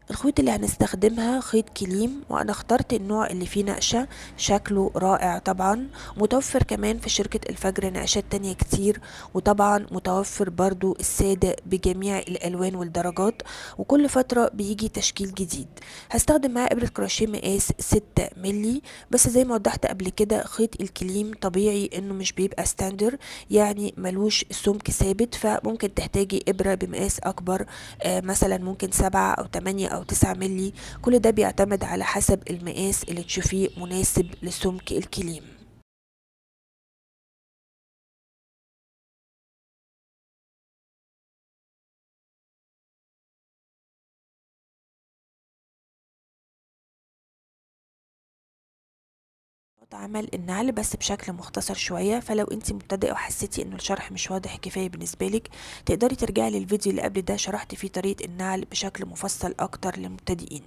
الخيوط اللي هنستخدمها خيط كليم وانا اخترت النوع اللي فيه نقشة شكله رائع طبعا متوفر كمان في شركة الفجر نقشات تانية كتير وطبعا متوفر برضو السادة بجميع الالوان والدرجات وكل فترة بيجي تشكيل جديد هستخدم معاه ابرة كروشيه مقاس 6 ملي بس زي ما وضحت قبل كده خيط الكليم طبيعي انه مش بيبقى ستاندر يعني ملوش سمك ثابت فممكن تحتاجي ابرة بمقاس اكبر آه مثلا ممكن سبعة او تمانية او تسعة ملي كل ده بيعتمد على حسب المقاس اللي تشوفيه مناسب لسمك الكليم عمل النعل بس بشكل مختصر شوية فلو انت مبتدئة وحسيتي انه الشرح مش واضح كفاية بالنسبة لك تقدري ترجعي للفيديو اللي قبل ده شرحت فيه طريقة النعل بشكل مفصل اكتر للمبتدئين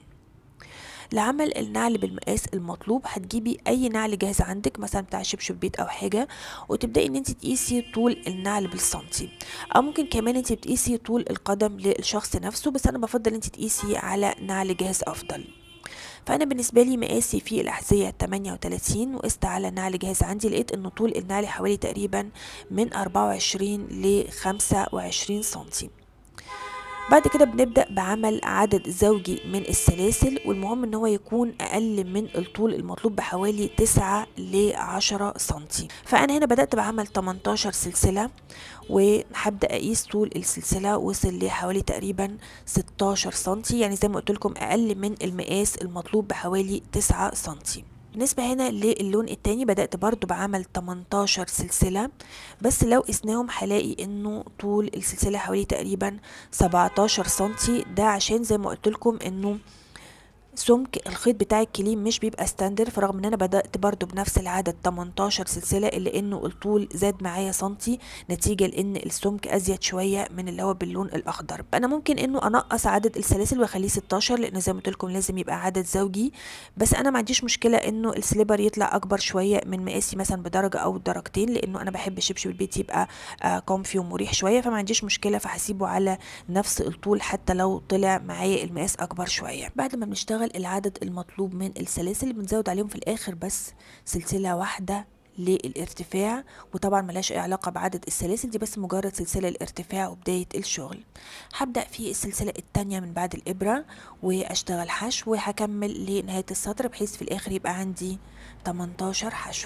لعمل النعل بالمقاس المطلوب هتجيبي اي نعل جاهز عندك مثلا بتاع شبشب بيت او حاجه وتبداي ان انت تقيسي طول النعل بالسنتي او ممكن كمان انت بتقيسي طول القدم للشخص نفسه بس انا بفضل انت تقيسي على نعل جاهز افضل فانا بالنسبه لي مقاسي في الاحذيه 38 وقست على نعل جاهز عندي لقيت ان طول النعل حوالي تقريبا من 24 ل 25 سنتي بعد كده بنبدأ بعمل عدد زوجي من السلاسل والمهم ان هو يكون اقل من الطول المطلوب بحوالي 9 ل 10 سنتي فانا هنا بدأت بعمل 18 سلسلة وهبدأ اقيس طول السلسلة وصل لحوالي تقريبا 16 سنتي يعني زي ما قلت لكم اقل من المقاس المطلوب بحوالي 9 سنتي بالنسبة هنا للون التاني بدأت برضو بعمل 18 سلسلة بس لو قسناهم هلاقي انه طول السلسلة حوالي تقريبا 17 سنتي ده عشان زي ما قلت لكم انه سمك الخيط بتاع الكليم مش بيبقى ستاندر فرغم ان انا بدأت برضو بنفس العدد 18 سلسلة الا انه الطول زاد معايا سنتي نتيجة لان السمك ازيد شوية من اللي هو باللون الاخضر انا ممكن انه انقص عدد السلاسل واخليه 16 لان زي ما قلت لكم لازم يبقى عدد زوجي بس انا ما عنديش مشكلة انه السليبر يطلع اكبر شوية من مقاسي مثلا بدرجة او درجتين لانه انا بحب شبشب البيت يبقى آه كومفي ومريح شوية فما عنديش مشكلة فهسيبه على نفس الطول حتى لو طلع معايا المقاس اكبر شوية بعد ما بنشتغل العدد المطلوب من السلاسل بنزود عليهم في الاخر بس سلسلة واحدة للارتفاع وطبعا ملاش اي علاقة بعدد السلاسل دي بس مجرد سلسلة الارتفاع وبداية الشغل هبدأ في السلسلة التانية من بعد الإبرة وأشتغل حشو وهكمل لنهاية السطر بحيث في الآخر يبقى عندي 18 حشو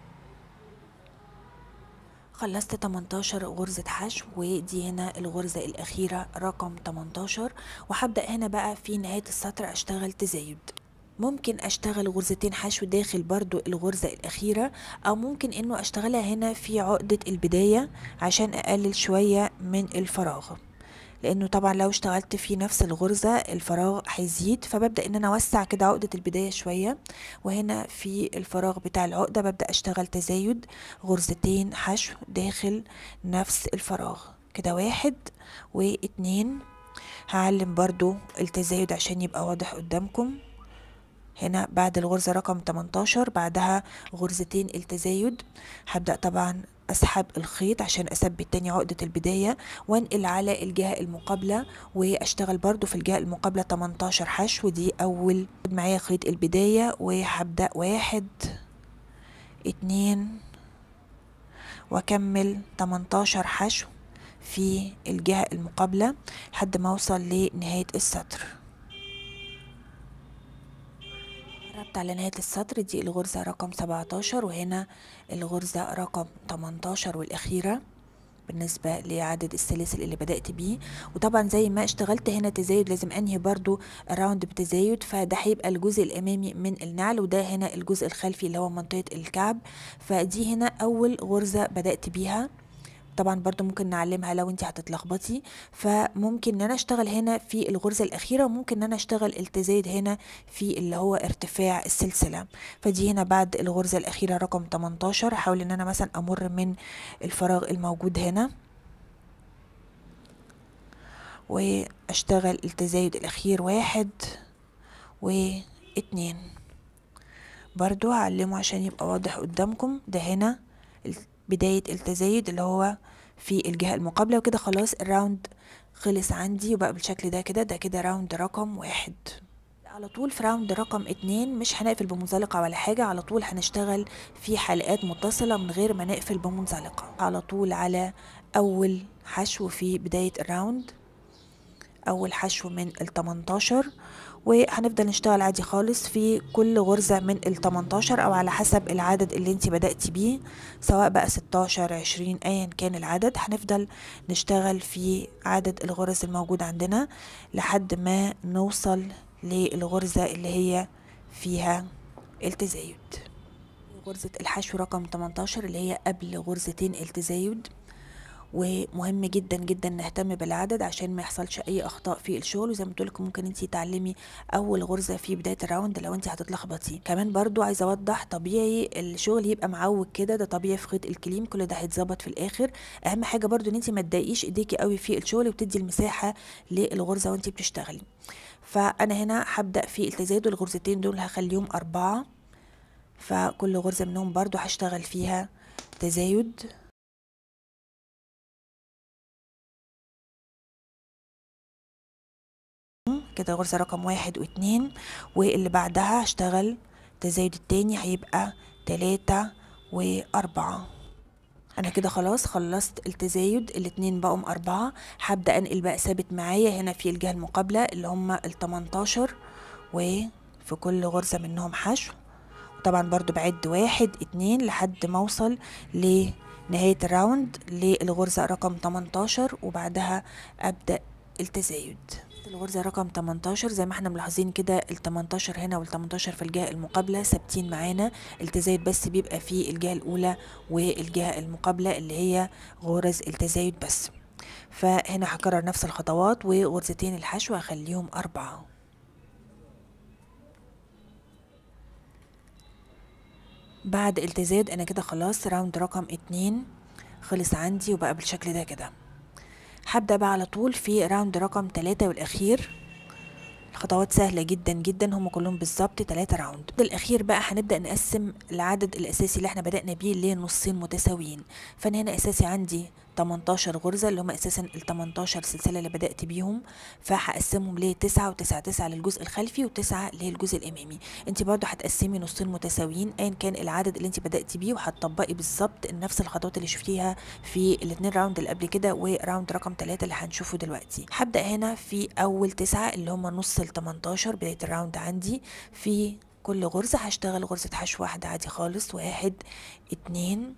خلصت 18 غرزة حشو ودي هنا الغرزة الأخيرة رقم 18 وهبدأ هنا بقى في نهاية السطر أشتغل تزايد ممكن اشتغل غرزتين حشو داخل برضو الغرزة الأخيرة أو ممكن إنه أشتغلها هنا في عقدة البداية عشان أقلل شوية من الفراغ لانه طبعا لو اشتغلت في نفس الغرزة الفراغ هيزيد فببدأ ان انا اوسع كده عقدة البداية شوية وهنا في الفراغ بتاع العقدة ببدأ اشتغل تزايد غرزتين حشو داخل نفس الفراغ كده واحد واتنين هعلم برضو التزايد عشان يبقى واضح قدامكم هنا بعد الغرزة رقم 18 بعدها غرزتين التزايد هبدأ طبعا اسحب الخيط عشان اثبت تاني عقدة البداية وانقل على الجهة المقابلة واشتغل برضو في الجهة المقابلة 18 حشو دي اول معايا خيط البداية وهبدأ واحد اتنين واكمل 18 حشو في الجهة المقابلة لحد ما اوصل لنهاية السطر قربت على نهاية السطر دي الغرزة رقم 17 وهنا الغرزة رقم 18 والأخيرة بالنسبة لعدد السلاسل اللي بدأت بيه وطبعا زي ما اشتغلت هنا تزايد لازم انهي برضو الراوند بتزايد فده هيبقى الجزء الامامي من النعل وده هنا الجزء الخلفي اللي هو منطقة الكعب فدي هنا اول غرزة بدأت بيها طبعا برضو ممكن نعلمها لو انت هتتلخبطي فممكن ان انا اشتغل هنا في الغرزة الاخيرة وممكن ان انا اشتغل التزايد هنا في اللي هو ارتفاع السلسلة فدي هنا بعد الغرزة الاخيرة رقم 18 احاول ان انا مثلا امر من الفراغ الموجود هنا واشتغل التزايد الاخير واحد واتنين برضو هعلمه عشان يبقى واضح قدامكم ده هنا بداية التزايد اللي هو في الجهة المقابلة وكده خلاص الراوند خلص عندي وبقى بالشكل ده كده ده كده راوند رقم واحد على طول في راوند رقم اتنين مش هنقفل بمنزلقة ولا حاجة على طول هنشتغل في حلقات متصلة من غير ما نقفل بمنزلقة على طول على أول حشو في بداية الراوند أول حشو من ال 18 وهنفضل نشتغل عادي خالص في كل غرزة من ال 18 أو على حسب العدد اللي انت بدأتي بيه سواء بقى 16 20 أيا كان العدد هنفضل نشتغل في عدد الغرز الموجود عندنا لحد ما نوصل للغرزة اللي هي فيها التزايد غرزة الحشو رقم 18 اللي هي قبل غرزتين التزايد ومهم جدا جدا نهتم بالعدد عشان ما يحصلش اي اخطاء في الشغل وزي ما قلت لكم ممكن انت تعلمي اول غرزه في بدايه الراوند لو انت هتتلخبطي كمان برضو عايزه اوضح طبيعي الشغل يبقى معوج كده ده طبيعي في خيط الكليم كل ده هيتظبط في الاخر اهم حاجه برضو ان انت ما تضايقيش ايديكي قوي في الشغل وتدي المساحه للغرزه وانت بتشتغلي فانا هنا هبدا في التزايد الغرزتين دول هخليهم اربعه فكل غرزه منهم برضو هشتغل فيها تزايد كده غرزة رقم واحد واتنين واللي بعدها هشتغل تزايد التاني هيبقى تلاتة وأربعة أنا كده خلاص خلصت التزايد الاتنين بقوا أربعة هبدأ أنقل بقى ثابت معايا هنا في الجهة المقابلة اللي هما التمنتاشر وفي كل غرزة منهم حشو طبعا برضو بعد واحد اتنين لحد ما اوصل لنهاية الراوند للغرزة رقم 18 وبعدها ابدأ التزايد الغرزة رقم 18 زي ما احنا ملاحظين كده ال 18 هنا وال 18 في الجهة المقابلة ثابتين معانا التزايد بس بيبقى في الجهة الأولى والجهة المقابلة اللي هي غرز التزايد بس فهنا هكرر نفس الخطوات وغرزتين الحشو هخليهم أربعة بعد التزايد أنا كده خلاص راوند رقم اتنين خلص عندي وبقى بالشكل ده كده هبدأ بقى على طول في راوند رقم تلاتة والأخير الخطوات سهلة جدا جدا هم كلهم بالظبط تلاتة راوند الأخير بقى هنبدأ نقسم العدد الأساسي اللي احنا بدأنا بيه لنصين متساويين فأنا هنا أساسي عندي 18 غرزة اللي هم أساسا ال 18 سلسلة اللي بدأت بيهم فهقسمهم ل 9 و9 9 للجزء الخلفي و9 للجزء الأمامي أنت برضو هتقسمي نصين متساويين أيا كان العدد اللي أنت بدأتي بيه وهتطبقي بالظبط نفس الخطوات اللي شفتيها في الاثنين راوند اللي قبل كده وراوند رقم 3 اللي هنشوفه دلوقتي هبدأ هنا في أول 9 اللي هم نص ال 18 بداية الراوند عندي في كل غرزة هشتغل غرزة حشو واحدة عادي خالص واحد اتنين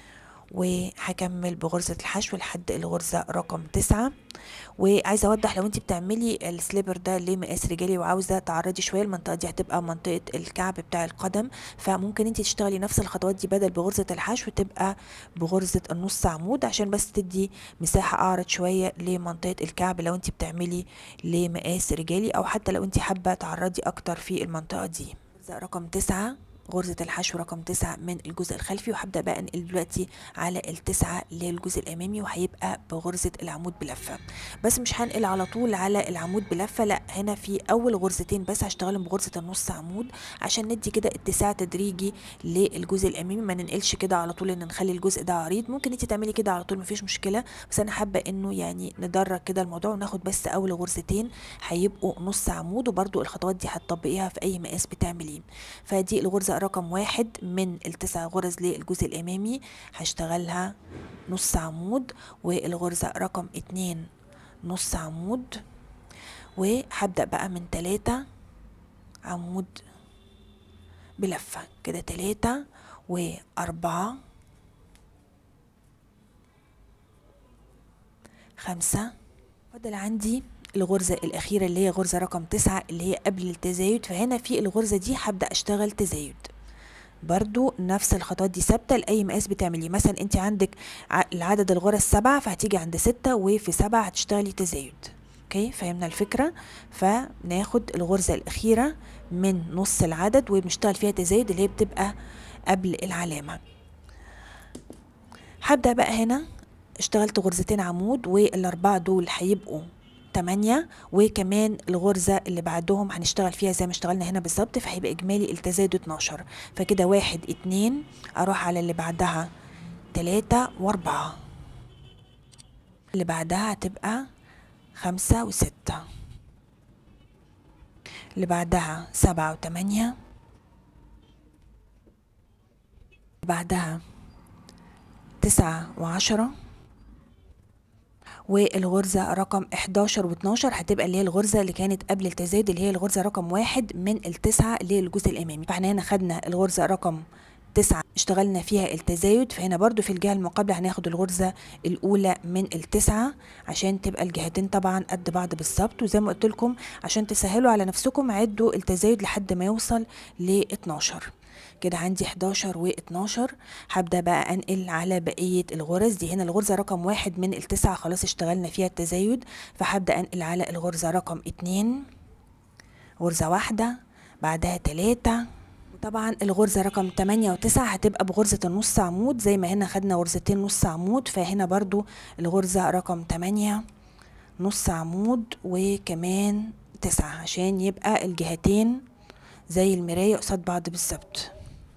وهكمل بغرزة الحشو لحد الغرزة رقم تسعة وعايزة اوضح لو انت بتعملي السليبر ده لمقاس رجالي وعاوزة تعرضي شوية المنطقة دي هتبقى منطقة الكعب بتاع القدم فممكن انت تشتغلي نفس الخطوات دي بدل بغرزة الحشو تبقى بغرزة النص عمود عشان بس تدي مساحة اعرض شوية لمنطقة الكعب لو انت بتعملي لمقاس رجالي او حتى لو انت حابة تعرضي اكتر في المنطقة دي رقم تسعة غرزة الحشو رقم تسعة من الجزء الخلفي وهبدأ بقى انقل دلوقتي على التسعة للجزء الأمامي وهيبقى بغرزة العمود بلفة بس مش هنقل على طول على العمود بلفة لا هنا في أول غرزتين بس هشتغلهم بغرزة النص عمود عشان ندي كده اتساع تدريجي للجزء الأمامي ما ننقلش كده على طول ان نخلي الجزء ده عريض ممكن انت تعملي كده على طول مفيش مشكلة بس أنا حابة انه يعني ندرج كده الموضوع وناخد بس أول غرزتين هيبقوا نص عمود وبرده الخطوات دي هتطبقيها في أي مقاس بتعمليه فدي الغرزة رقم واحد من التسع غرز للجزء الأمامي هشتغلها نص عمود والغرزة رقم اتنين نص عمود وهبدأ بقى من تلاتة عمود بلفة كده تلاتة وأربعة خمسة فضل عندي الغرزة الأخيرة اللي هي غرزة رقم تسعة اللي هي قبل التزايد فهنا في الغرزة دي هبدأ أشتغل تزايد برضو نفس الخطوات دي ثابته لاي مقاس بتعمليه مثلا انت عندك العدد الغرز سبعة فهتيجي عند ستة وفي سبعة هتشتغلي تزايد اوكي فهمنا الفكره فناخد الغرزه الاخيره من نص العدد وبنشتغل فيها تزايد اللي هي بتبقى قبل العلامه هبدا بقى هنا اشتغلت غرزتين عمود والاربعه دول هيبقوا 8 وكمان الغرزة اللي بعدهم هنشتغل فيها زي ما اشتغلنا هنا بالظبط فهيبقى إجمالي التزايد 12 فكده واحد اتنين أروح على اللي بعدها تلاتة وأربعة اللي بعدها هتبقى خمسة وستة اللي بعدها سبعة وتمانية بعدها تسعة وعشرة والغرزة رقم 11 و12 هتبقى اللي هي الغرزة اللي كانت قبل التزايد اللي هي الغرزة رقم واحد من التسعة اللي هي الجزء الأمامي فاحنا هنا خدنا الغرزة رقم تسعة اشتغلنا فيها التزايد فهنا برضو في الجهة المقابلة هناخد الغرزة الأولى من التسعة عشان تبقى الجهتين طبعا قد بعض بالظبط وزي ما قلت لكم عشان تسهلوا على نفسكم عدوا التزايد لحد ما يوصل ل 12 كده عندي 11 و12 هبدا بقى انقل على بقيه الغرز دي هنا الغرزه رقم واحد من التسعه خلاص اشتغلنا فيها التزايد فهبدا انقل على الغرزه رقم اتنين غرزه واحده بعدها تلاتة وطبعا الغرزة رقم 8 و9 هتبقى بغرزة النص عمود زي ما هنا خدنا غرزتين نص عمود فهنا برضو الغرزة رقم 8 نص عمود وكمان تسعة عشان يبقى الجهتين زي المراية قصاد بعض بالظبط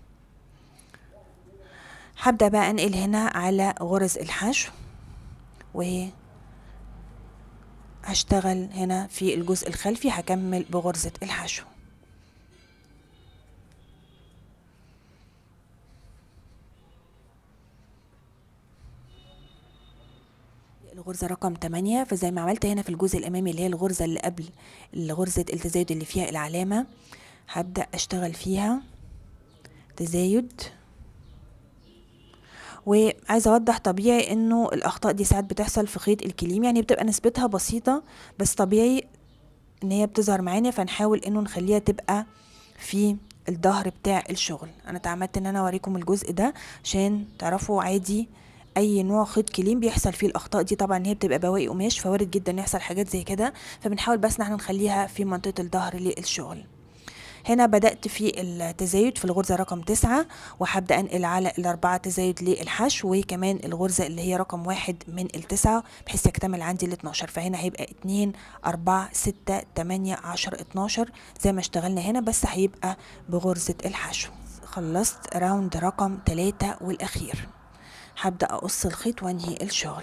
هبدأ بقى انقل هنا على غرز الحشو و هشتغل هنا في الجزء الخلفي هكمل بغرزة الحشو الغرزة رقم 8 فزي ما عملت هنا في الجزء الأمامي اللي هي الغرزة اللي قبل غرزة التزايد اللي فيها العلامة هبدأ أشتغل فيها تزايد وعايزة أوضح طبيعي إنه الأخطاء دي ساعات بتحصل في خيط الكليم يعني بتبقى نسبتها بسيطة بس طبيعي إن هي بتظهر معانا فنحاول إنه نخليها تبقى في الظهر بتاع الشغل أنا اتعمدت إن أنا أوريكم الجزء ده عشان تعرفوا عادي اي نوع خيط كليم بيحصل فيه الاخطاء دي طبعا هي بتبقى بواقي قماش فوارد جدا يحصل حاجات زي كده فبنحاول بس ان احنا نخليها في منطقه الظهر للشغل هنا بدأت في التزايد في الغرزة رقم تسعة وهبدأ أنقل على الأربعة تزايد للحشو وكمان الغرزة اللي هي رقم واحد من التسعة بحيث يكتمل عندي ال 12 فهنا هيبقى اتنين أربعة ستة تمانية عشر اتناشر زي ما اشتغلنا هنا بس هيبقى بغرزة الحشو خلصت راوند رقم تلاتة والأخير هبدأ أقص الخيط وأنهي الشغل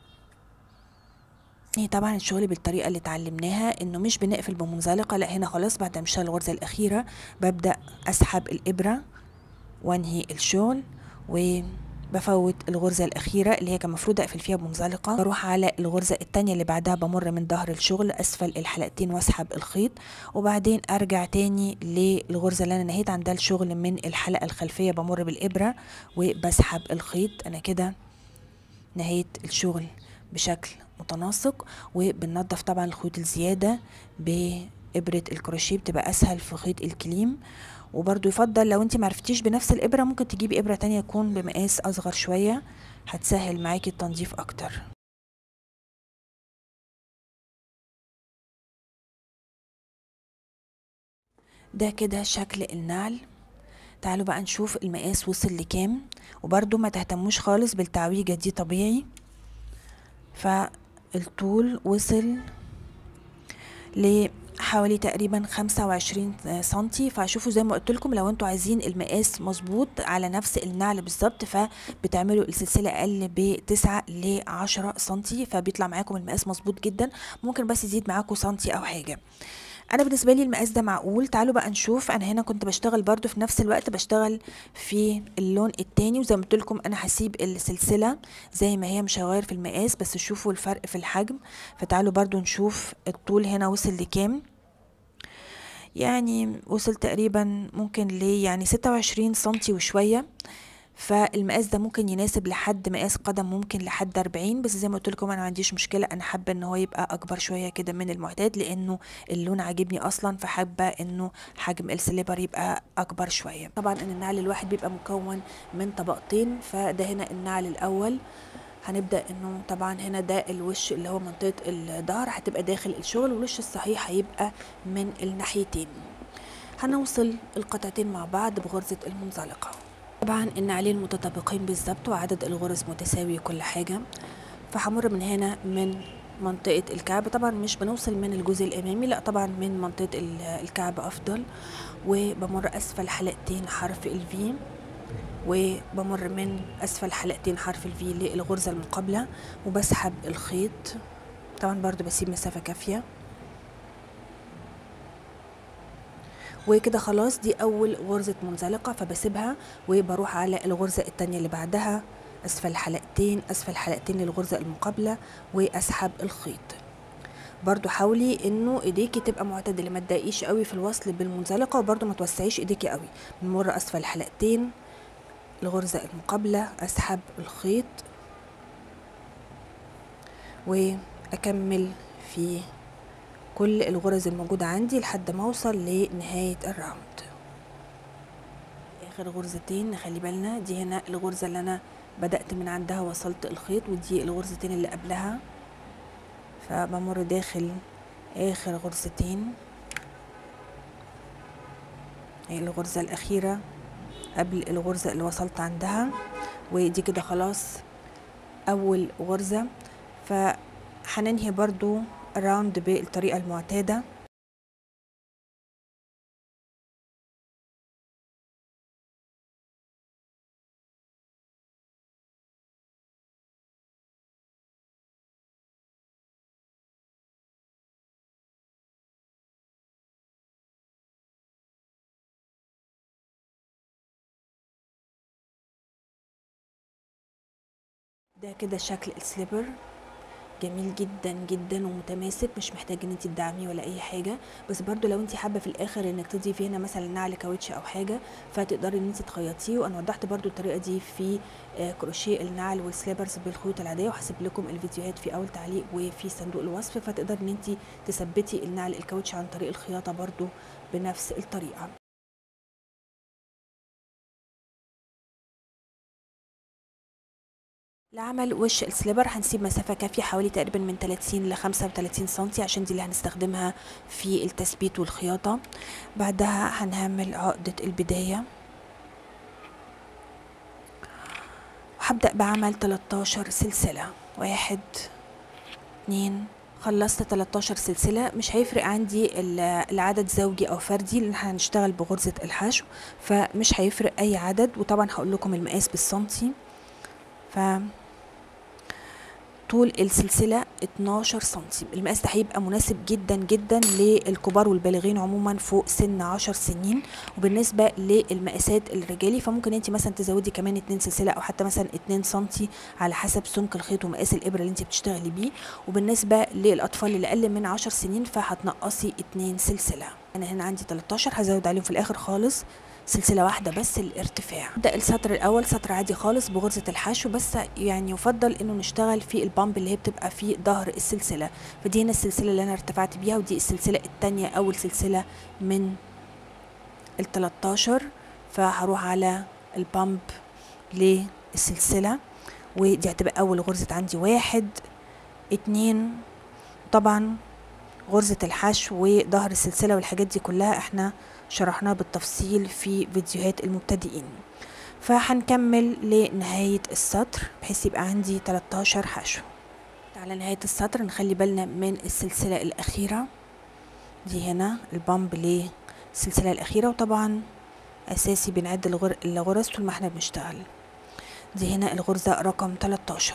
هي طبعا الشغل بالطريقة اللي اتعلمناها انه مش بنقفل بمنزلقة لا هنا خلاص بعد ما اشتغل الغرزة الأخيرة ببدأ أسحب الإبرة وأنهي الشغل وبفوت الغرزة الأخيرة اللي هي كان المفروض أقفل فيها بمنزلقة بروح على الغرزة التانية اللي بعدها بمر من ظهر الشغل أسفل الحلقتين وأسحب الخيط وبعدين أرجع تاني للغرزة اللي أنا نهيت عندها الشغل من الحلقة الخلفية بمر بالإبرة وبسحب الخيط أنا كده نهيت الشغل بشكل متناسق وبننضف طبعا الخيوط الزيادة بإبرة الكروشيه بتبقى أسهل في خيط الكليم وبرضو يفضل لو انت معرفتيش بنفس الإبرة ممكن تجيبي إبرة تانية تكون بمقاس أصغر شوية هتسهل معاكي التنظيف أكتر ده كده شكل النعل تعالوا بقى نشوف المقاس وصل لكام وبرضو ما تهتموش خالص بالتعويجة دي طبيعي فالطول وصل لحوالي تقريبا خمسة وعشرين سنتي فشوفوا زي ما قلت لكم لو انتوا عايزين المقاس مظبوط على نفس النعل بالظبط فبتعملوا السلسلة اقل بتسعة لعشرة سنتي فبيطلع معاكم المقاس مظبوط جدا ممكن بس يزيد معاكم سنتي او حاجة انا بالنسبه لي المقاس ده معقول تعالوا بقى نشوف انا هنا كنت بشتغل برضو في نفس الوقت بشتغل في اللون التاني وزي ما قلت لكم انا هسيب السلسله زي ما هي مش هغير في المقاس بس شوفوا الفرق في الحجم فتعالوا برضو نشوف الطول هنا وصل لكام يعني وصل تقريبا ممكن ل يعني ستة وعشرين سنتي وشويه فالمقاس ده ممكن يناسب لحد مقاس قدم ممكن لحد 40 بس زي ما قلت لكم انا ما عنديش مشكله انا حابه ان هو يبقى اكبر شويه كده من المعتاد لانه اللون عاجبني اصلا فحابه انه حجم السليبر يبقى اكبر شويه طبعا ان النعل الواحد بيبقى مكون من طبقتين فده هنا النعل الاول هنبدا انه طبعا هنا ده الوش اللي هو منطقه الظهر هتبقى داخل الشغل والوش الصحيح هيبقى من الناحيتين هنوصل القطعتين مع بعض بغرزه المنزلقه طبعا النعلين متطابقين بالظبط وعدد الغرز متساوي كل حاجة فهمر من هنا من منطقة الكعب طبعا مش بنوصل من الجزء الأمامي لا طبعا من منطقة الكعب أفضل وبمر أسفل حلقتين حرف الفي وبمر من أسفل حلقتين حرف الفي للغرزة المقابلة وبسحب الخيط طبعا برضو بسيب مسافة كافية وكده خلاص دي اول غرزة منزلقة فبسيبها وبروح على الغرزة التانية اللي بعدها اسفل حلقتين اسفل حلقتين للغرزة المقابلة واسحب الخيط برضو حاولي انه ايديكي تبقى معتدله ما تضايقيش قوي في الوصل بالمنزلقه وبرضو ما توسعيش ايديكي قوي بنمر اسفل حلقتين الغرزه المقابله اسحب الخيط واكمل في كل الغرز الموجوده عندي لحد ما اوصل لنهايه الراوند اخر غرزتين نخلي بالنا دي هنا الغرزه اللي انا بدات من عندها وصلت الخيط ودي الغرزتين اللي قبلها فبمر داخل اخر غرزتين هي الغرزة الأخيرة قبل الغرزة اللي وصلت عندها ودي كده خلاص أول غرزة فهننهي برضو الراوند بالطريقة المعتادة ده كده شكل السليبر جميل جدا جدا ومتماسك مش محتاج ان انت تدعميه ولا اي حاجه بس برضو لو انت حابه في الاخر انك تضيفي هنا مثلا نعل كاوتش او حاجه فتقدري ان انت تخيطيه وانا وضحت برضو الطريقه دي في كروشيه النعل والسليبرز بالخيوط العاديه وهسيب لكم الفيديوهات في اول تعليق وفي صندوق الوصف فتقدري ان انت تثبتي النعل الكاوتش عن طريق الخياطه برضو بنفس الطريقه لعمل وش السليبر هنسيب مسافة كافية حوالي تقريبا من 30 ل 35 سنتي عشان دي اللي هنستخدمها في التثبيت والخياطة بعدها هنعمل عقدة البداية وهبدأ بعمل 13 سلسلة واحد اتنين خلصت 13 سلسلة مش هيفرق عندي العدد زوجي أو فردي لأن هنشتغل بغرزة الحشو فمش هيفرق أي عدد وطبعا هقول لكم المقاس بالسنتي ف طول السلسلة 12 سنتي المقاس ده هيبقى مناسب جدا جدا للكبار والبالغين عموما فوق سن 10 سنين وبالنسبة للمقاسات الرجالي فممكن انت مثلا تزودي كمان 2 سلسلة او حتى مثلا 2 سنتي على حسب سمك الخيط ومقاس الابرة اللي انت بتشتغلي بيه وبالنسبة للاطفال اللي اقل من 10 سنين فهتنقصي 2 سلسلة انا هنا عندي 13 هزود عليهم في الاخر خالص سلسله واحده بس الارتفاع ده السطر الاول سطر عادي خالص بغرزه الحشو بس يعني يفضل انه نشتغل في البامب اللي هي بتبقى في ظهر السلسله فدي هنا السلسله اللي انا ارتفعت بيها ودي السلسله الثانيه اول سلسله من ال 13 فهروح على البامب للسلسله ودي هتبقى اول غرزه عندي واحد اتنين طبعا غرزة الحشو وظهر السلسلة والحاجات دي كلها احنا شرحناها بالتفصيل في فيديوهات المبتدئين فهنكمل لنهاية السطر بحيث يبقى عندي 13 حشو على نهاية السطر نخلي بالنا من السلسلة الأخيرة دي هنا البامب للسلسلة الأخيرة وطبعا أساسي بنعد الغرز طول ما احنا بنشتغل دي هنا الغرزة رقم 13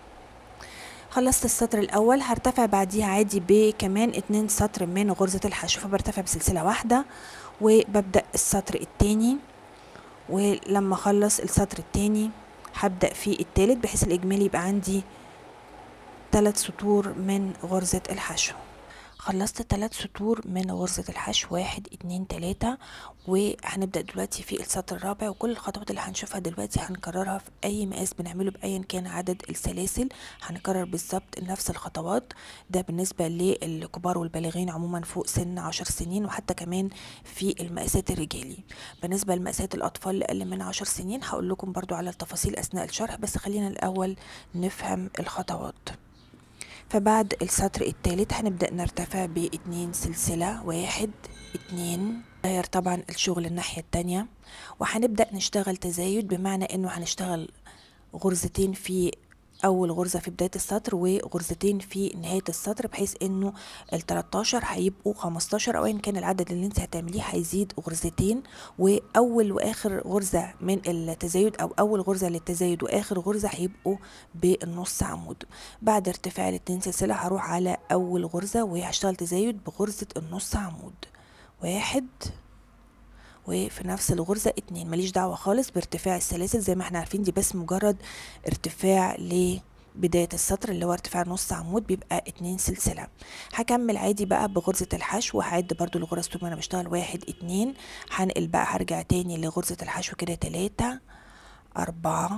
خلصت السطر الاول هرتفع بعديها عادي بكمان اتنين سطر من غرزة الحشو فبرتفع بسلسلة واحدة وببدأ السطر التاني ولما اخلص السطر التاني هبدأ في التالت بحيث الاجمالي يبقى عندي تلات سطور من غرزة الحشو خلصت ثلاث سطور من غرزة الحشو واحد اتنين تلاتة وهنبدأ دلوقتي في السطر الرابع وكل الخطوات اللي هنشوفها دلوقتي هنكررها في أي مقاس بنعمله بأيا كان عدد السلاسل هنكرر بالظبط نفس الخطوات ده بالنسبة للكبار والبالغين عموما فوق سن عشر سنين وحتى كمان في المقاسات الرجالي بالنسبة لمقاسات الأطفال اللي أقل من عشر سنين هقول لكم برضو على التفاصيل أثناء الشرح بس خلينا الأول نفهم الخطوات فبعد السطر الثالث هنبدأ نرتفع باتنين سلسلة واحد اتنين غير طبعا الشغل الناحية التانية وهنبدأ نشتغل تزايد بمعنى انه هنشتغل غرزتين في اول غرزة في بداية السطر وغرزتين في نهاية السطر بحيث انه ال 13 هيبقوا 15 او ايا كان العدد اللي انت هتعمليه هيزيد غرزتين واول واخر غرزة من التزايد او اول غرزة للتزايد واخر غرزة هيبقوا بالنص عمود بعد ارتفاع الاتنين سلسلة هروح على اول غرزة وهشتغل تزايد بغرزة النص عمود واحد وفي نفس الغرزة اتنين ماليش دعوة خالص بارتفاع السلاسل زي ما احنا عارفين دي بس مجرد ارتفاع لبداية السطر اللي هو ارتفاع نص عمود بيبقى اتنين سلسلة هكمل عادي بقى بغرزة الحشو وهعد برضو الغرز طول ما انا بشتغل واحد اتنين هنقل بقى هرجع تاني لغرزة الحشو كده تلاتة اربعة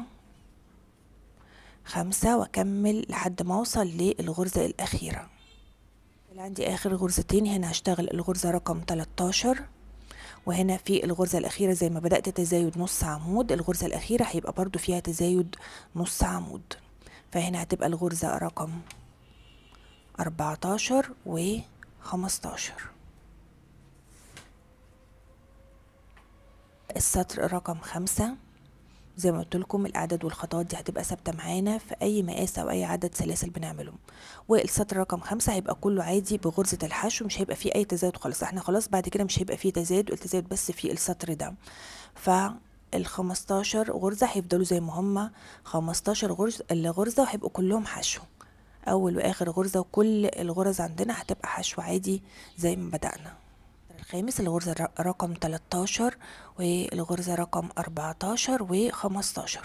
خمسة واكمل لحد ما اوصل للغرزة الاخيرة عندي اخر غرزتين هنا هشتغل الغرزة رقم 13 وهنا في الغرزة الأخيرة زي ما بدأت تزايد نص عمود الغرزة الأخيرة هيبقى برضو فيها تزايد نص عمود فهنا هتبقى الغرزة رقم أربعتاشر وخمستاشر السطر رقم خمسة زي ما قلت لكم الاعداد والخطوات دي هتبقى ثابته معانا في اي مقاس او اي عدد سلاسل بنعملهم والسطر رقم خمسة هيبقى كله عادي بغرزه الحشو مش هيبقى فيه اي تزايد خالص احنا خلاص بعد كده مش هيبقى فيه تزايد والتزايد بس في السطر ده ف ال 15 غرزة هيفضلوا زي ما هما 15 غرزة الغرزة وهيبقوا كلهم حشو أول وآخر غرزة وكل الغرز عندنا هتبقى حشو عادي زي ما بدأنا الخامس الغرزة رقم 13 والغرزة رقم 14 و15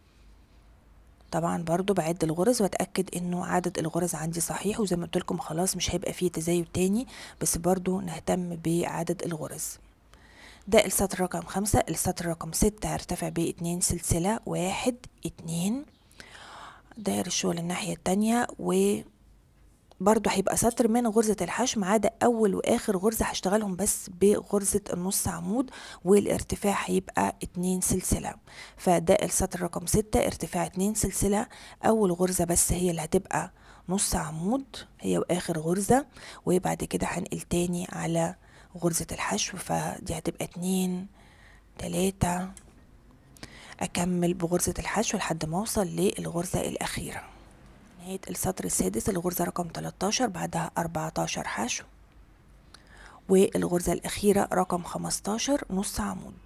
طبعا برضو بعد الغرز واتأكد انه عدد الغرز عندي صحيح وزي ما قلت لكم خلاص مش هيبقى فيه تزايد تاني بس برضو نهتم بعدد الغرز ده السطر رقم خمسة السطر رقم ستة هرتفع باتنين سلسلة واحد اتنين داير الشغل الناحية التانية و برضو هيبقى سطر من غرزة الحشو ما عدا أول وآخر غرزة هشتغلهم بس بغرزة النص عمود والارتفاع هيبقى اتنين سلسلة فده السطر رقم ستة ارتفاع اتنين سلسلة أول غرزة بس هي اللي هتبقى نص عمود هي وآخر غرزة وبعد كده هنقل تاني على غرزة الحشو فدي هتبقى اتنين تلاتة أكمل بغرزة الحشو لحد ما أوصل للغرزة الأخيرة نهاية السطر السادس الغرزة رقم 13 بعدها 14 حشو والغرزة الأخيرة رقم 15 نص عمود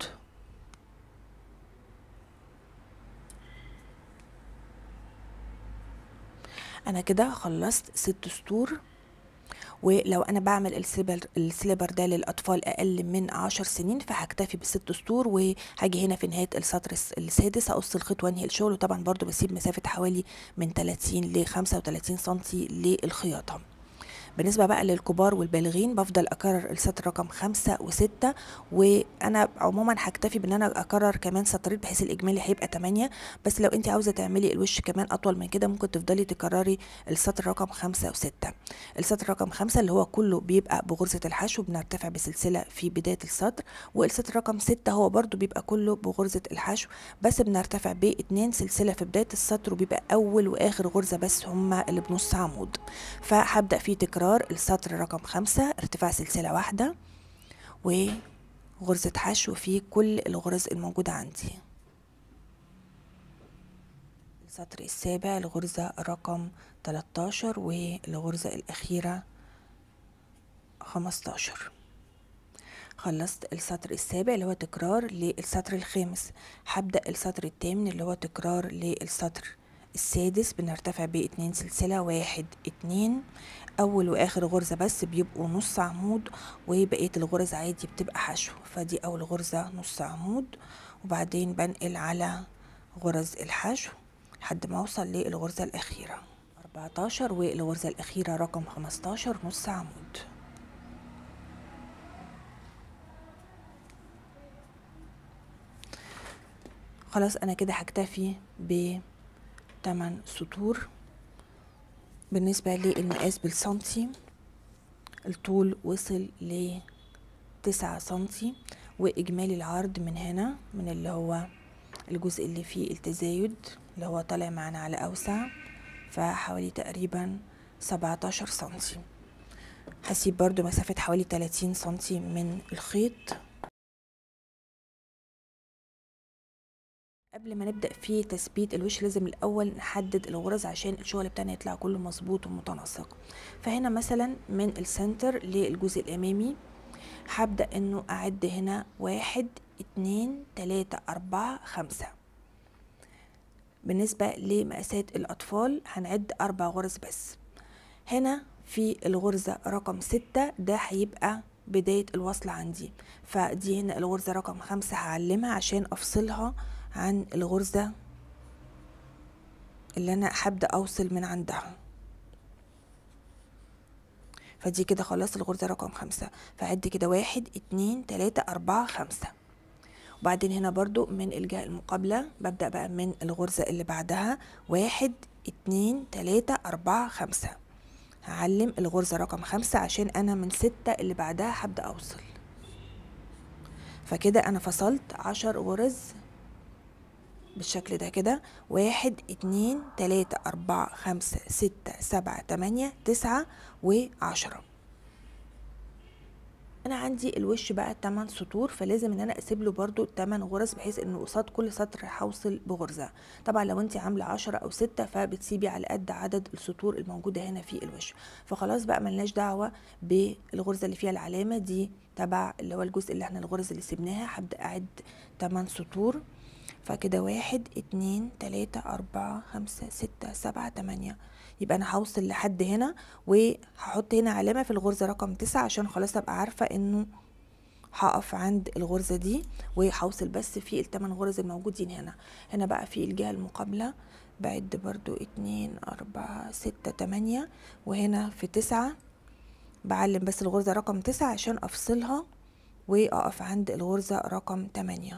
أنا كده خلصت ست سطور ولو انا بعمل السليبر السليبر ده للاطفال اقل من عشر سنين فهكتفي بست سطور وهاجي هنا في نهايه السطر السادس اقص الخيط وانهي الشغل وطبعا برضو بسيب مسافه حوالي من 30 ل 35 سنتي للخياطه بالنسبة بقى للكبار والبالغين بفضل أكرر السطر رقم خمسة وستة وأنا عموما هكتفي بإن أنا أكرر كمان سطرين بحيث الإجمالي هيبقى تمانية بس لو أنت عاوزة تعملي الوش كمان أطول من كده ممكن تفضلي تكرري السطر رقم خمسة وستة السطر رقم خمسة اللي هو كله بيبقى بغرزة الحشو بنرتفع بسلسلة في بداية السطر والسطر رقم ستة هو برضو بيبقى كله بغرزة الحشو بس بنرتفع باتنين سلسلة في بداية السطر وبيبقى أول وآخر غرزة بس هما اللي بنص عمود فهبدأ فيه تكرار تكرار السطر رقم خمسة ارتفاع سلسلة واحدة وغرزة حشو في كل الغرز الموجودة عندي السطر السابع الغرزة رقم 13 والغرزة الأخيرة 15 خلصت السطر السابع اللي هو تكرار للسطر الخامس هبدأ السطر الثامن اللي هو تكرار للسطر السادس بنرتفع باتنين سلسلة واحد اتنين اول واخر غرزة بس بيبقوا نص عمود وبقية الغرز عادي بتبقى حشو فدي اول غرزة نص عمود وبعدين بنقل على غرز الحشو لحد ما اوصل للغرزة الاخيرة 14 والغرزة الاخيرة رقم 15 نص عمود خلاص انا كده هكتفي ب 8 سطور بالنسبة للمقاس بالسنتي الطول وصل ل تسعة سنتي وإجمالي العرض من هنا من اللي هو الجزء اللي فيه التزايد اللي هو طالع معانا على أوسع فحوالي تقريبا سبعتاشر سنتي هسيب برضو مسافة حوالي تلاتين سنتي من الخيط قبل ما نبدأ في تثبيت الوش لازم الأول نحدد الغرز عشان الشغل بتاعنا يطلع كله مظبوط ومتناسق فهنا مثلا من السنتر للجزء الأمامي هبدأ انه أعد هنا واحد اتنين تلاتة أربعة خمسة بالنسبة لمقاسات الأطفال هنعد أربع غرز بس هنا في الغرزة رقم ستة ده هيبقى بداية الوصل عندي فدي هنا الغرزة رقم خمسة هعلمها عشان أفصلها عن الغرزة اللي أنا هبدأ أوصل من عندها فدي كده خلاص الغرزة رقم خمسة فعد كده واحد اتنين تلاتة أربعة خمسة وبعدين هنا برضو من الجهة المقابلة ببدأ بقى من الغرزة اللي بعدها واحد اتنين تلاتة أربعة خمسة هعلم الغرزة رقم خمسة عشان أنا من ستة اللي بعدها هبدأ أوصل فكده أنا فصلت عشر غرز بالشكل ده كده واحد اتنين تلاتة أربعة خمسة ستة سبعة تمانية تسعة وعشرة انا عندي الوش بقى 8 سطور فلازم ان انا اسيب له برده 8 غرز بحيث ان قصاد كل سطر هوصل بغرزه طبعا لو انت عامله 10 او 6 فبتسيبي على قد عدد السطور الموجوده هنا في الوش فخلاص بقى ملناش دعوه بالغرزه اللي فيها العلامه دي تبع اللي هو الجزء اللي احنا الغرز اللي سيبناها هبدا اعد 8 سطور فكده واحد اتنين تلاتة أربعة خمسة ستة سبعة تمانية يبقى أنا هوصل لحد هنا وهحط هنا علامة في الغرزة رقم تسعة عشان خلاص أبقى عارفة إنه هقف عند الغرزة دي وهوصل بس في التمن غرز الموجودين هنا هنا بقى في الجهة المقابلة بعد برضو اتنين أربعة ستة تمانية وهنا في تسعة بعلم بس الغرزة رقم تسعة عشان أفصلها وأقف عند الغرزة رقم تمانية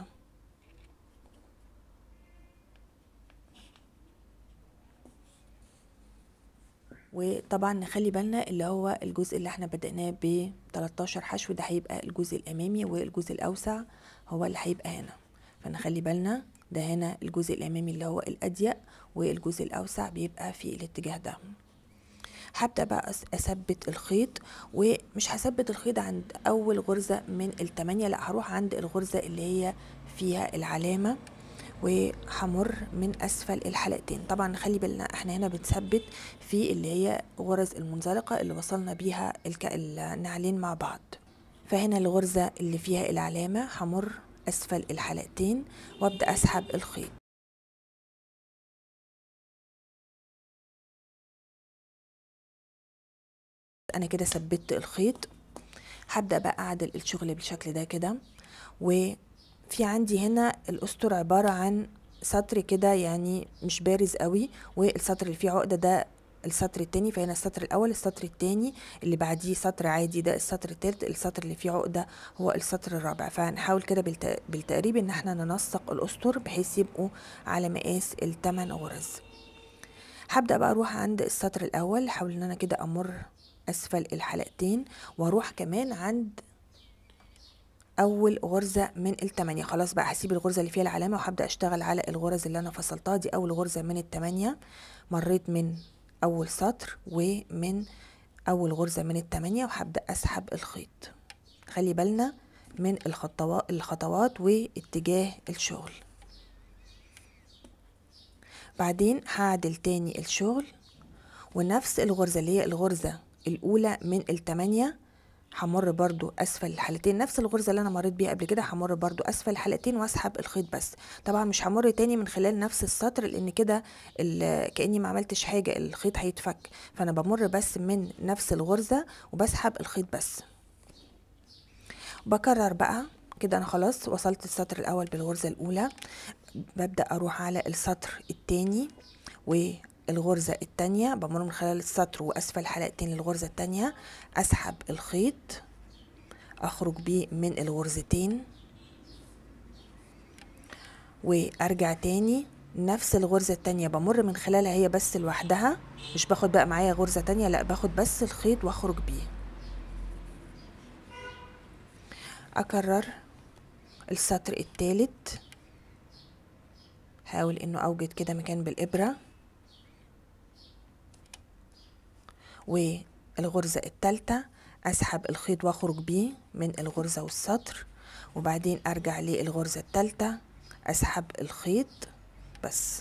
وطبعا نخلي بالنا اللي هو الجزء اللي احنا بدأناه ب 13 حشو ده هيبقى الجزء الأمامي والجزء الأوسع هو اللي هيبقى هنا فنخلي بالنا ده هنا الجزء الأمامي اللي هو الأضيق والجزء الأوسع بيبقى في الاتجاه ده هبدأ بقى أثبت الخيط ومش هثبت الخيط عند أول غرزة من التمانية لا هروح عند الغرزة اللي هي فيها العلامة وهمر من اسفل الحلقتين طبعا خلي بالنا احنا هنا بنثبت في اللي هي غرز المنزلقه اللي وصلنا بيها النعلين مع بعض فهنا الغرزه اللي فيها العلامه همر اسفل الحلقتين وابدا اسحب الخيط انا كده ثبت الخيط هبدا بقى اعدل الشغل بالشكل ده كده و في عندي هنا الاسطر عبارة عن سطر كده يعني مش بارز قوي والسطر اللي فيه عقدة ده السطر التاني فهنا السطر الاول السطر التاني اللي بعديه سطر عادي ده السطر التالت السطر اللي فيه عقده هو السطر الرابع فهنحاول كده بالتقريب ان احنا ننسق الاسطر بحيث يبقوا على مقاس التمن غرز هبدا بقى اروح عند السطر الاول حاول ان انا كده امر اسفل الحلقتين واروح كمان عند اول غرزه من التمانية خلاص بقى هسيب الغرزه اللي فيها العلامه وهبدا اشتغل على الغرز اللي انا فصلتها دي اول غرزه من التمانية مريت من اول سطر ومن اول غرزه من التمانية وهبدا اسحب الخيط خلي بالنا من الخطوات الخطوات واتجاه الشغل بعدين هعدل تاني الشغل ونفس الغرزه اللي هي الغرزه الاولى من التمانية همر برضو اسفل الحلقتين نفس الغرزه اللي انا مريت بيها قبل كده همر برضو اسفل الحلقتين واسحب الخيط بس طبعا مش همر تاني من خلال نفس السطر لان كده كاني ما عملتش حاجه الخيط هيتفك فانا بمر بس من نفس الغرزه وبسحب الخيط بس بكرر بقى كده انا خلاص وصلت السطر الاول بالغرزه الاولى ببدا اروح على السطر التاني الغرزة التانية بمر من خلال السطر وأسفل حلقتين للغرزة التانية أسحب الخيط أخرج بيه من الغرزتين وأرجع تاني نفس الغرزة التانية بمر من خلالها هي بس لوحدها مش باخد بقى معايا غرزة تانية لا باخد بس الخيط واخرج بيه أكرر السطر التالت حاول انه اوجد كده مكان بالابره والغرزة التالتة أسحب الخيط وأخرج بيه من الغرزة والسطر وبعدين أرجع للغرزة التالتة اسحب الخيط بس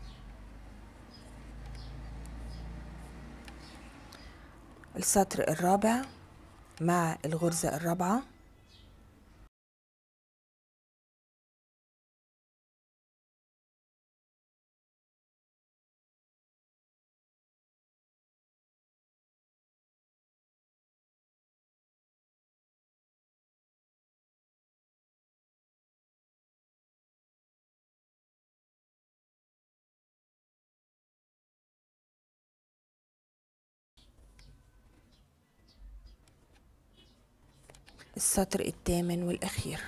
السطر الرابع مع الغرزة الرابعة السطر الثامن والأخير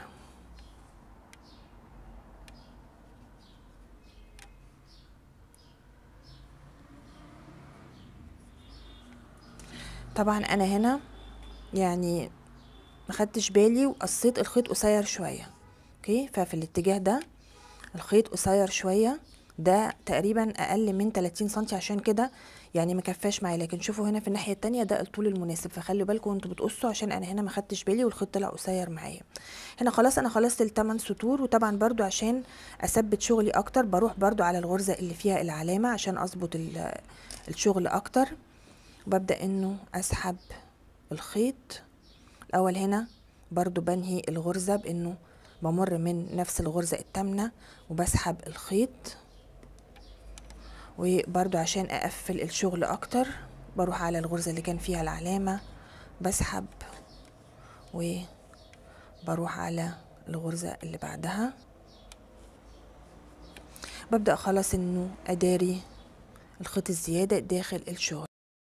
طبعا أنا هنا يعني مخدتش بالي وقصيت الخيط قصير شوية اوكي ففي الاتجاه ده الخيط قصير شوية ده تقريبا اقل من 30 سنتي عشان كده يعني ما كفاش معايا لكن شوفوا هنا في الناحيه التانية ده الطول المناسب فخلوا بالكم وانتوا بتقصوا عشان انا هنا ما خدتش بالي والخيط طلع قصير معايا هنا خلاص انا خلصت الثمان سطور وطبعا برضو عشان اثبت شغلي اكتر بروح برضو على الغرزه اللي فيها العلامه عشان اظبط الشغل اكتر وببدا انه اسحب الخيط الاول هنا برضو بنهي الغرزه بانه بمر من نفس الغرزه التامنه وبسحب الخيط وبرضو عشان اقفل الشغل اكتر بروح على الغرزة اللي كان فيها العلامة بسحب وبروح على الغرزة اللي بعدها ببدأ خلاص انه اداري الخيط الزيادة داخل الشغل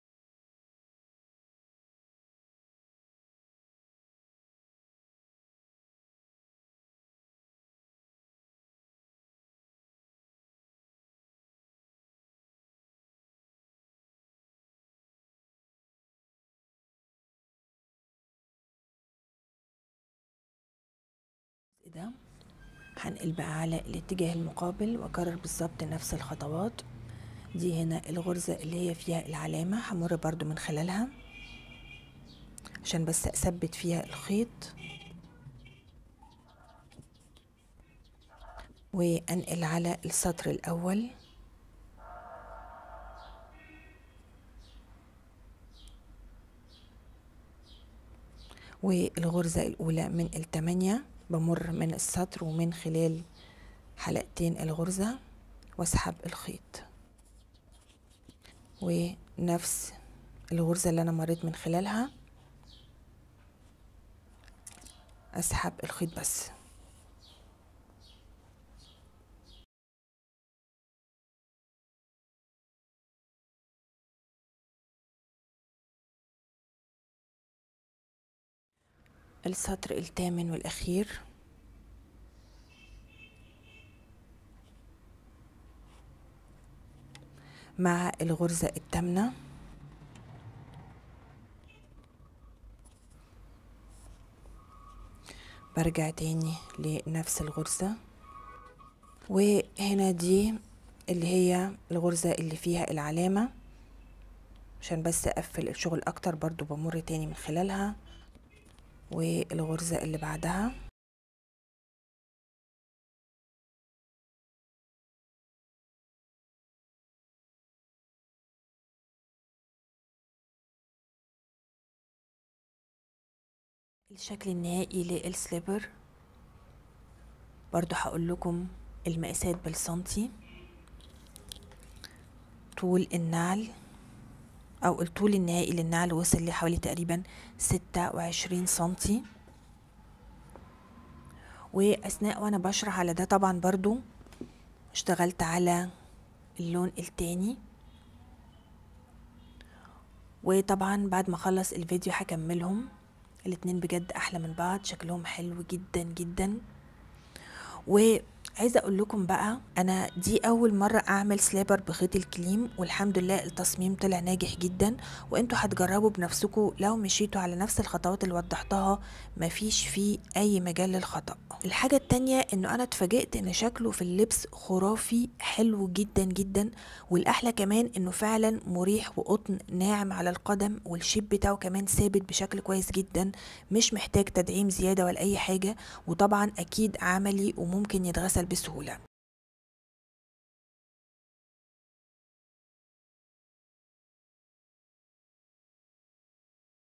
ده هنقل بقى على الاتجاه المقابل واكرر بالظبط نفس الخطوات دي هنا الغرزة اللي هي فيها العلامة همر برضو من خلالها عشان بس اثبت فيها الخيط وانقل على السطر الاول والغرزة الأولى من التمانية بمر من السطر ومن خلال حلقتين الغرزة واسحب الخيط ونفس الغرزة اللي أنا مريت من خلالها أسحب الخيط بس السطر الثامن والأخير مع الغرزة الثامنة برجع تاني لنفس الغرزة وهنا دي اللي هي الغرزة اللي فيها العلامة عشان بس اقفل الشغل اكتر برضو بمر تاني من خلالها والغرزة اللي بعدها الشكل النهائي للسليبر برضو هقول لكم المقاسات بالسنتي طول النعل او الطول النهائي للنعل وصل لحوالي تقريبا ستة وعشرين سنتي واثناء وانا بشرح على ده طبعا برضو اشتغلت على اللون التاني وطبعا بعد ما اخلص الفيديو هكملهم الاتنين بجد احلى من بعض شكلهم حلو جدا جدا وعايزه اقول لكم بقى انا دي اول مره اعمل سليبر بخيط الكليم والحمد لله التصميم طلع ناجح جدا وانتوا هتجربوا بنفسكم لو مشيتوا على نفس الخطوات اللي وضحتها مفيش فيه اي مجال للخطا الحاجه التانية انه انا اتفاجئت ان شكله في اللبس خرافي حلو جدا جدا والاحلى كمان انه فعلا مريح وقطن ناعم على القدم والشيب بتاعه كمان ثابت بشكل كويس جدا مش محتاج تدعيم زياده ولا اي حاجه وطبعا اكيد عملي وممكن يتغسل بسهولة